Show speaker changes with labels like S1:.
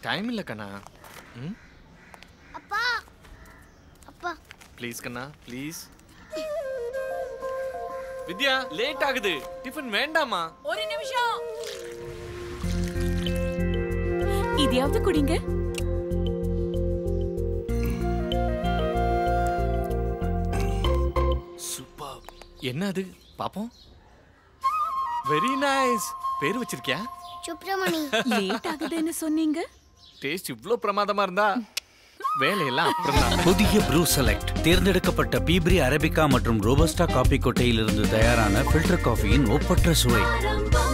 S1: time இல்லை கண்ணா ம்
S2: அப்பா அப்பா
S1: ப்ளீஸ் கண்ணா ப்ளீஸ் வித்யா லேட் ஆகுது டிஃபன் வேண்டாமா
S3: ஒரு நிமிஷம் இதையாவது குடிங்க
S1: சூப்பர் என்ன அது பாப்போம் வெரி நைஸ் பேர் வச்சிருக்கியா
S2: சுப்பிரமணி
S3: லேட் ஆகுதுன்னு சொன்னீங்க
S1: டேஸ்ட் இவ்ளோ பிரமாதமா இருந்தா வேலையெல்லாம் அப்புறம் தான்
S4: புதிய ப்ரூ செலக்ட் தேர்ந்தெடுக்கப்பட்ட பீப்ரி அரபிகா மற்றும் ரோபஸ்டா காபி கொட்டையிலிருந்து தயாரான ஃபில்டர் காஃபியின் ஒப்பற்ற சுவை
S5: ஆரம்பம்